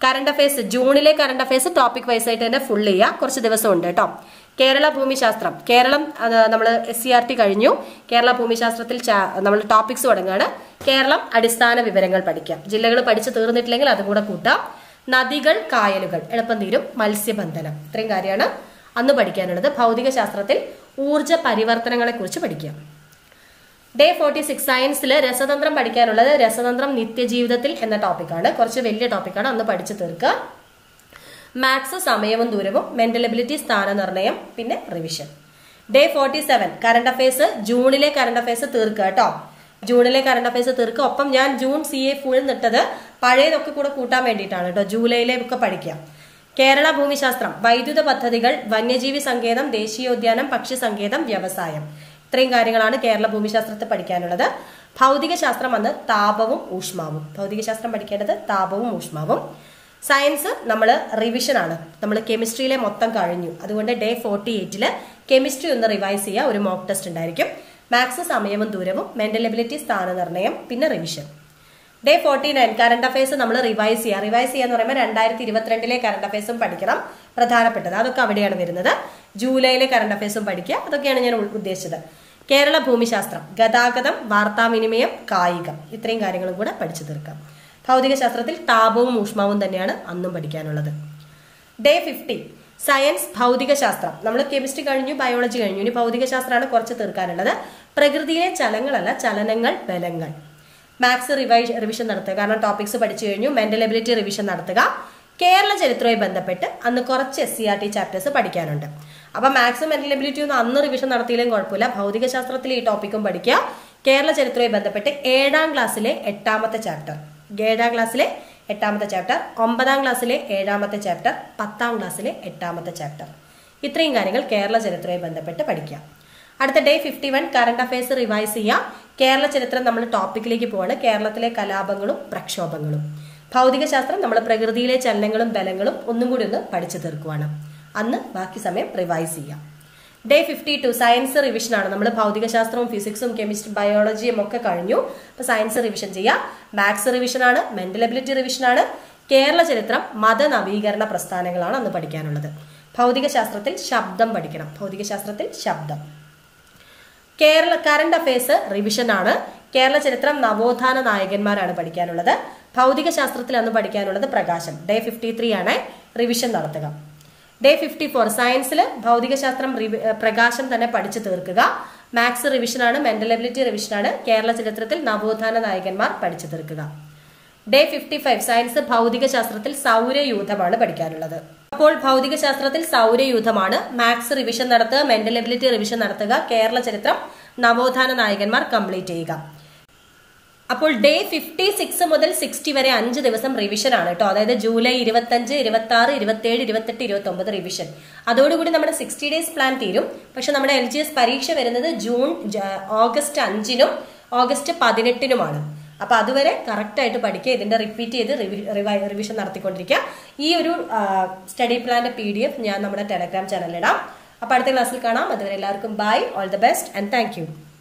current affairs ജൂണിലെ കറണ്ട് അഫയേഴ്സ് ടോപ്പിക് വൈസ് ആയിട്ട് തന്നെ ഫുൾ ചെയ്യുക കുറച്ച് ദിവസം ഉണ്ട് കേട്ടോ കേരള ഭൂമിശാസ്ത്രം കേരളം നമ്മൾ എസ് സി ആർ ടി കഴിഞ്ഞു കേരള ഭൂമിശാസ്ത്രത്തിൽ നമ്മൾ ടോപ്പിക്സ് തുടങ്ങുകയാണ് കേരളം അടിസ്ഥാന വിവരങ്ങൾ പഠിക്കാം ജില്ലകൾ പഠിച്ചു തീർന്നിട്ടില്ലെങ്കിൽ അതും കൂടെ കൂട്ടാം നദികൾ കായലുകൾ എളുപ്പം തീരും മത്സ്യബന്ധനം ഇത്രയും കാര്യമാണ് അന്ന് പഠിക്കാനുള്ളത് ഭൗതിക ശാസ്ത്രത്തിൽ ഊർജ പരിവർത്തനങ്ങളെ കുറിച്ച് പഠിക്കാം ഡേ ഫോർട്ടി സിക്സ് സയൻസിൽ രസതന്ത്രം പഠിക്കാനുള്ളത് രസതന്ത്രം നിത്യജീവിതത്തിൽ എന്ന ടോപ്പിക്കാണ് കുറച്ച് വലിയ ടോപ്പിക്കാണ് അന്ന് പഠിച്ചു തീർക്കുക മാത്സ് സമയവും ദൂരവും മെന്റൽ എബിലിറ്റി സ്ഥാനനിർണ്ണയം പിന്നെ revision day forty seven current affairs ജൂണിലെ കറണ്ട് അഫയേഴ്സ് തീർക്കുക കേട്ടോ ജൂണിലെ കറണ്ട് അഫയേഴ്സ് തീർക്കുക ഒപ്പം ഞാൻ ജൂൺ സി എ ഫുൾ നിട്ടത് പഴയതൊക്കെ കൂടെ കൂട്ടാൻ വേണ്ടിയിട്ടാണ് കേട്ടോ ജൂലൈയിലെ ഒക്കെ പഠിക്കാം കേരള ഭൂമിശാസ്ത്രം വൈദ്യുത പദ്ധതികൾ വന്യജീവി സങ്കേതം ദേശീയോദ്യാനം പക്ഷി സങ്കേതം വ്യവസായം ഇത്രയും കാര്യങ്ങളാണ് കേരള ഭൂമിശാസ്ത്രത്തിൽ പഠിക്കാനുള്ളത് ഭൗതിക ശാസ്ത്രം വന്ന് താപവും ഊഷ്മാവും ഭൗതിക ശാസ്ത്രം പഠിക്കേണ്ടത് താപവും ഊഷ്മാവും സയൻസ് നമ്മൾ റിവിഷൻ ആണ് നമ്മൾ കെമിസ്ട്രിയിലെ മൊത്തം കഴിഞ്ഞു അതുകൊണ്ട് ഡേ ഫോർട്ടി എയ്റ്റില് കെമിസ്ട്രി ഒന്ന് റിവൈസ് ചെയ്യുക ഒരു മോക്ക് ടെസ്റ്റ് ഉണ്ടായിരിക്കും മാത്സ് സമയവും ദൂരവും മെന്റൽ എബിലിറ്റി സ്ഥാനനിർണ്ണയം പിന്നെ revision day forty nine current affairs നമ്മൾ റിവൈസ് ചെയ്യുക റിവൈസ് ചെയ്യുക എന്ന് പറയുമ്പോൾ രണ്ടായിരത്തി ഇരുപത്തിരണ്ടിലെ കറണ്ട് അഫയേഴ്സും പഠിക്കണം പ്രധാനപ്പെട്ടത് അതൊക്കെ അവിടെയാണ് വരുന്നത് ജൂലൈയിലെ കറണ്ട് അഫയേഴ്സും പഠിക്കുക അതൊക്കെയാണ് ഞാൻ ഉദ്ദേശിച്ചത് കേരള ഭൂമിശാസ്ത്രം ഗതാഗതം വാർത്താവിനിമയം കായികം ഇത്രയും കാര്യങ്ങളും കൂടെ പഠിച്ചു തീർക്കാം ഭൗതിക ശാസ്ത്രത്തിൽ താപവും ഊഷ്മാവും തന്നെയാണ് അന്നും പഠിക്കാനുള്ളത് ഡേ ഫിഫ്റ്റി സയൻസ് ഭൗതിക ശാസ്ത്രം നമ്മൾ കെമിസ്ട്രി കഴിഞ്ഞു ബയോളജി കഴിഞ്ഞു ഇനി ഭൗതിക ശാസ്ത്രമാണ് കുറച്ച് തീർക്കാനുള്ളത് പ്രകൃതിയിലെ ചലങ്ങളല്ല ചലനങ്ങൾ ബലങ്ങൾ മാത്സ് റിവൈ റിവിഷൻ നടത്തുക കാരണം ടോപ്പിക്സ് പഠിച്ചു കഴിഞ്ഞു മെന്റൽ എബിലിറ്റി റിവിഷൻ നടത്തുക കേരള ചരിത്രവുമായി ബന്ധപ്പെട്ട് അന്ന് കുറച്ച് S C R T chapters പഠിക്കാനുണ്ട് അപ്പൊ മാത്സ് മെന്റൽ എബിലിറ്റി ഒന്നും അന്ന് റിവിഷൻ നടത്തിയില്ലെങ്കിൽ കുഴപ്പമില്ല ഭൗതിക ശാസ്ത്രത്തിൽ ഈ ടോപ്പിക്കും പഠിക്കുക കേരള ചരിത്രവുമായി ബന്ധപ്പെട്ട് ഏഴാം ക്ലാസ്സിലെ എട്ടാമത്തെ ചാപ്റ്റർ ഏഴാം ക്ലാസ്സിലെ എട്ടാമത്തെ ചാപ്റ്റർ ഒമ്പതാം ക്ലാസ്സിലെ ഏഴാമത്തെ ചാപ്റ്റർ പത്താം ക്ലാസ്സിലെ എട്ടാമത്തെ ചാപ്റ്റർ ഇത്രയും കാര്യങ്ങൾ കേരള ചരിത്രവുമായി ബന്ധപ്പെട്ട് പഠിക്കാം അടുത്ത day fifty one current affairs revise ചെയ്യാം കേരള ചരിത്രം നമ്മൾ ടോപ്പിക്കിലേക്ക് പോവാണ് കേരളത്തിലെ കലാപങ്ങളും പ്രക്ഷോഭങ്ങളും ഭൗതിക ശാസ്ത്രം നമ്മൾ പ്രകൃതിയിലെ ചലനങ്ങളും ബലങ്ങളും ഒന്നും കൂടി ഒന്ന് പഠിച്ചു തീർക്കുവാണ് അന്ന് ബാക്കി സമയം റിവൈസ് ചെയ്യാം day fifty two science revision ആണ് നമ്മൾ ഭൗതിക ശാസ്ത്രവും ഫിസിക്സും കെമിസ്ട്രി ബയോളജിയും ഒക്കെ കഴിഞ്ഞു അപ്പൊ സയൻസ് റിവിഷൻ ചെയ്യാം മാത്സ് റിവിഷൻ ആണ് മെന്റൽ എബിലിറ്റി റിവിഷൻ ആണ് കേരള ചരിത്രം മതനവീകരണ പ്രസ്ഥാനങ്ങളാണ് അന്ന് പഠിക്കാനുള്ളത് ഭൗതിക ശാസ്ത്രത്തിൽ ശബ്ദം പഠിക്കണം ഭൗതിക ശാസ്ത്രത്തിൽ ശബ്ദം കേരള കറണ്ട് അഫയേഴ്സ് റിവിഷൻ ആണ് കേരള ചരിത്രം നവോത്ഥാന നായകന്മാരാണ് പഠിക്കാനുള്ളത് ഭൗതിക ശാസ്ത്രത്തിൽ അന്ന് പഠിക്കാനുള്ളത് പ്രകാശം ഡേ ഫിഫ്റ്റി ത്രീ ആണ് റിവിഷൻ നടത്തുക ഡേ ഫിഫ്റ്റി ഫോർ സയൻസിൽ ഭൗതികശാസ്ത്രം പ്രകാശം തന്നെ പഠിച്ചു തീർക്കുക മാത്സ് റിവിഷനാണ് മെന്റൽ എബിലിറ്റി റിവിഷനാണ് കേരള ചരിത്രത്തിൽ നവോത്ഥാന നായകന്മാർ പഠിച്ചു തീർക്കുക ഡേ ഫിഫ്റ്റി ഫൈവ് സയൻസ് ഭൗതിക ശാസ്ത്രത്തിൽ സൗരയൂഥമാണ് പഠിക്കാനുള്ളത് അപ്പോൾ ഭൗതിക ശാസ്ത്രത്തിൽ സൗരയൂഥമാണ് മാത്സ് റിവിഷൻ നടത്തുക മെന്റൽ എബിലിറ്റി റിവിഷൻ നടത്തുക കേരള ചരിത്രം നവോത്ഥാന നായകന്മാർ കംപ്ലീറ്റ് ചെയ്യുക അപ്പോൾ ഡേ ഫിഫ്റ്റി സിക്സ് മുതൽ സിക്സ്റ്റി വരെ അഞ്ച് ദിവസം റിവിഷൻ ആണ് കേട്ടോ അതായത് ജൂലൈ ഇരുപത്തഞ്ച് ഇരുപത്തി ആറ് ഇരുപത്തിയേഴ് ഇരുപത്തെട്ട് ഇരുപത്തി ഒമ്പത് റിവിഷൻ അതോടുകൂടി നമ്മുടെ സിക്സ്റ്റി ഡേയ്സ് പ്ലാൻ തീരും പക്ഷെ നമ്മുടെ എൽ ജി എസ് പരീക്ഷ വരുന്നത് ജൂൺ ഓഗസ്റ്റ് അഞ്ചിനും ഓഗസ്റ്റ് പതിനെട്ടിനുമാണ് അപ്പൊ അതുവരെ കറക്റ്റ് ആയിട്ട് പഠിക്കുക ഇതിന്റെ റിപ്പീറ്റ് ചെയ്ത് റിവിഷൻ നടത്തിക്കൊണ്ടിരിക്കുക ഈ ഒരു സ്റ്റഡി പ്ലാന്റെ പി ഡി എഫ് ഞാൻ നമ്മുടെ ടെലഗ്രാം ചാനലിൽ ഇടാം അപ്പൊ അടുത്ത ക്ലാസ്സിൽ കാണാം അതുവരെ എല്ലാവർക്കും bye all the best and thank U